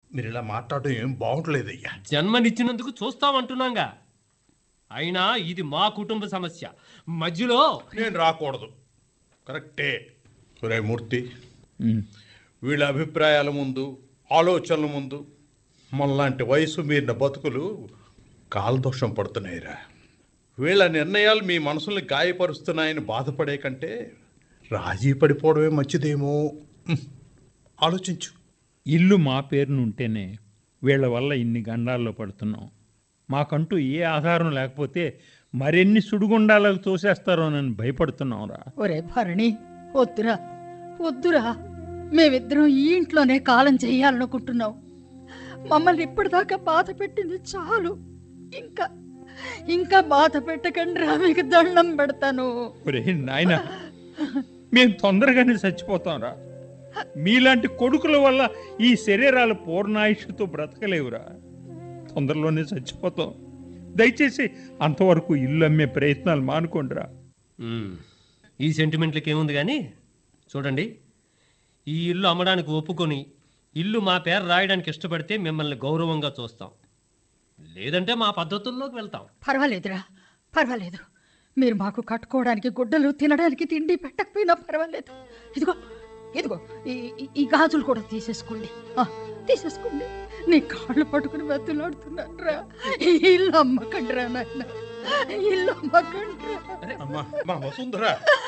మీరు ఇలా మాట్లాడడం ఏం బాగుంటలేదయ్యా జన్మనిచ్చినందుకు చూస్తామంటున్నాగా అయినా ఇది మా కుటుంబ సమస్య మధ్యలో నేను రాకూడదు కరెక్టే ఒరే మూర్తి వీళ్ళ అభిప్రాయాల ముందు ఆలోచనల ముందు మనలాంటి వయసు మీరిన బతుకులు కాలదోషం పడుతున్నాయిరా వీళ్ళ నిర్ణయాలు మీ మనసుల్ని గాయపరుస్తున్నాయని బాధపడే కంటే రాజీ పడిపోవడమే మంచిదేమో హ్మ్. ఆలోచించు ఇల్లు మా పేరున ఉంటేనే వీళ్ళ వల్ల ఇన్ని గండాల్లో పడుతున్నాం మాకంటూ ఏ ఆధారం లేకపోతే మరెన్ని సుడిగుండాలకు తోసేస్తారోనని భయపడుతున్నాంరా ఒరే భరణి వద్దురా వద్దురా మేమిద్దరం ఈ ఇంట్లోనే కాలం చెయ్యాలనుకుంటున్నాం మమ్మల్ని ఇప్పటిదాకా బాధ పెట్టింది చాలు ఇంకా ఇంకా బాధ పెట్టకండి రా మీకు దండం పెడతాను ఒరే నాయన మేము తొందరగానే చచ్చిపోతాంరా మీలాంటి కొడుకుల వల్ల ఈ శరీరాలు పూర్ణాయుష్తో బ్రతకలేవురా తొందరలోనే చచ్చిపోతాం దయచేసి అంతవరకు ఇల్లు అమ్మే ప్రయత్నాలు మానుకోండిరా మ్మ్. ఈ సెంటిమెంట్లకి ఏముంది కానీ చూడండి ఈ ఇల్లు అమ్మడానికి ఒప్పుకొని ఇల్లు మా పేరు రాయడానికి ఇష్టపడితే మిమ్మల్ని గౌరవంగా చూస్తాం లేదంటే మా పద్ధతుల్లోకి వెళ్తాం పర్వాలేదురా పర్వాలేదు మీరు మాకు కట్టుకోవడానికి గుడ్డలు తినడానికి తిండి పెట్టకపోయినా పర్వాలేదు ఇదిగో ఇదిగో ఈ ఈ- ఈ గాజులు కూడా తీసేసుకోండి ఆ, తీసేసుకోండి నీ కాళ్ళు పట్టుకుని వెతులాడుతున్నాను రా ఇల్లు అమ్మకండి రా నాయన ఇల్లు అమ్మకండి రా అమ్మా మా వసుంధర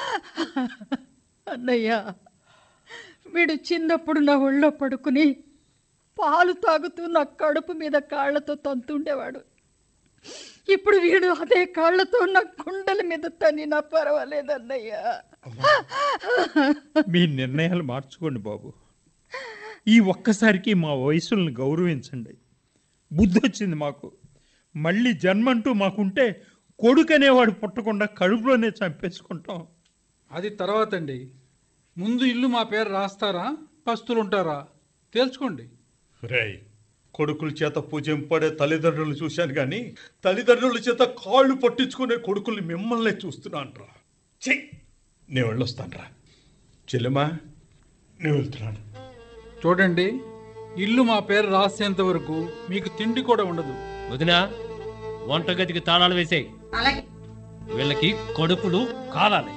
అన్నయ్య వీడు చిన్నప్పుడు నా ఒళ్ళో పడుకుని పాలు తాగుతూ నా కడుపు మీద కాళ్ళతో తంతుండేవాడు ఇప్పుడు వీడు అదే కాళ్ళతో నా కుండల మీద తనినా పర్వాలేదన్నయ్య మీ నిర్ణయాలు మార్చుకోండి బాబు ఈ ఒక్కసారికి మా వయసులను గౌరవించండి బుద్ధి వచ్చింది మాకు మళ్ళీ జన్మంటూ మాకుంటే కొడుకు అనేవాడు పుట్టకుండా కడుపులోనే చంపేసుకుంటాం అది తర్వాత అండి ముందు ఇల్లు మా పేరు రాస్తారా పస్తులుంటారా తేల్చుకోండి రేయ్ కొడుకుల చేత పూజింపడే తల్లిదండ్రులను చూశాను కానీ తల్లిదండ్రుల చేత కాళ్ళు పట్టించుకునే కొడుకుల్ని మిమ్మల్ని చూస్తున్నాను రా చెయ్యి నేను వెళ్ళొస్తాను రా చెల్లెమ్మా నేను వెళ్తున్నాను చూడండి ఇల్లు మా పేరు రాసేంత వరకు మీకు తిండి కూడా ఉండదు వదినా వంటగదికి తాళాలు వేసేయి అలాగే వీళ్ళకి కడుపులు కాలాలి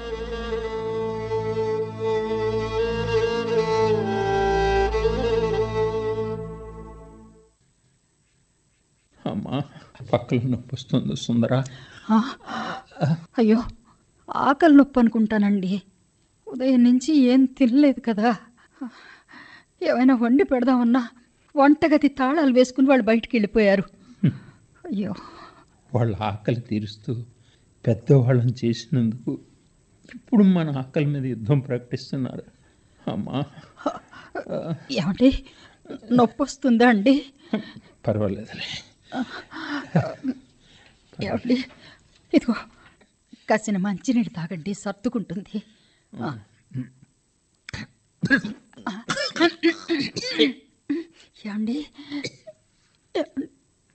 అమ్మా పక్కన నొప్పి వస్తుంది సుందరా ఆ, అయ్యో ఆకలి నొప్పి అనుకుంటానండి ఉదయం నుంచి ఏం తినలేదు కదా ఏమైనా వండి పెడదామన్నా వంటగది తాళాలు వేసుకుని వాళ్ళు బయటికి వెళ్ళిపోయారు అయ్యో వాళ్ళ ఆకలి తీరుస్తూ పెద్దవాళ్ళని చేసినందుకు ఇప్పుడు మన ఆకలి మీద యుద్ధం ప్రకటిస్తున్నారు అమ్మా ఏమండి నొప్పి వస్తుందా అండి పర్వాలేదులే ఏమండి ఇదిగో కాసిన మంచినీళ్ళు తాగండి సర్దుకుంటుంది ఆ. ఏమండి ఏమండి?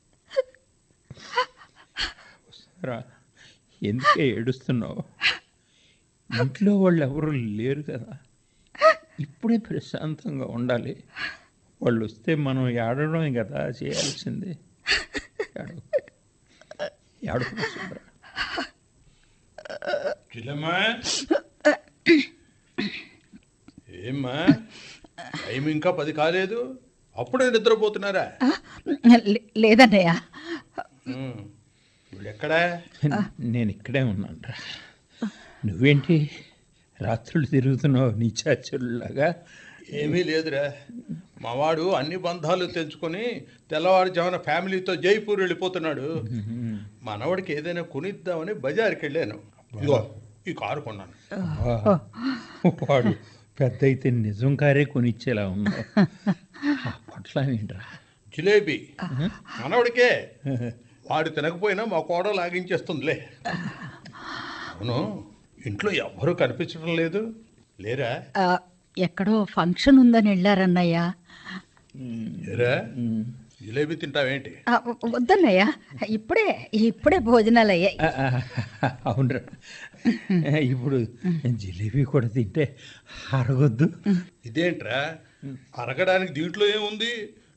రా ఎందుకే ఏడుస్తున్నావు ఇంట్లో వాళ్ళు ఎవరు లేరు కదా ఇప్పుడే ప్రశాంతంగా ఉండాలి వాళ్ళు వస్తే మనం ఏడవడమే కదా చేయాల్సింది ఏడవ ఏడవ సుందరా చెల్లెమ్మా ఏమ్మా టైం ఇంకా పది కాలేదు అప్పుడే నిద్రపోతున్నారా లే- లేదన్నయ్య ఉమ్. వీళ్ళెక్కడా నేను ఇక్కడే ఉన్నాను నువ్వేంటి రాత్రులు తిరుగుతున్నావు నీచాచుల్లాగా ఏమీ లేదురా మావాడు అన్ని బంధాలు తెంచుకొని తెల్లవారుజామున ఫ్యామిలీతో జైపూర్ వెళ్ళిపోతున్నాడు మనవాడికి ఏదైనా కొనిద్దామని బజార్కి వెళ్ళాను ఇదిగో ఈ కారు కొన్నాను వాడు పెద్ద అయితే నిజం కారే కొనిచ్చేలా ఉన్నావు ఆ పట్ల ఏంట్రా జిలేబీ మనవడికే వాడు తినకపోయినా మా కోడ లాగించేస్తుందిలే అవును ఇంట్లో ఎవ్వరూ కనిపించడం లేదు లేరా ఆ, ఎక్కడో ఫంక్షన్ ఉందని వెళ్ళారన్నయ్య లేరా జిలేబీ తింటావేంటి ఆ, వద్దన్నయ్య ఇప్పుడే ఇప్పుడే భోజనాలు అయ్యాయి ఆ, ఆ, అవునరా ఇప్పుడు జిలేబీ కూడా తింటే అరగొద్దు ఇదేంట్రా అరగడానికి దీంట్లో ఏముంది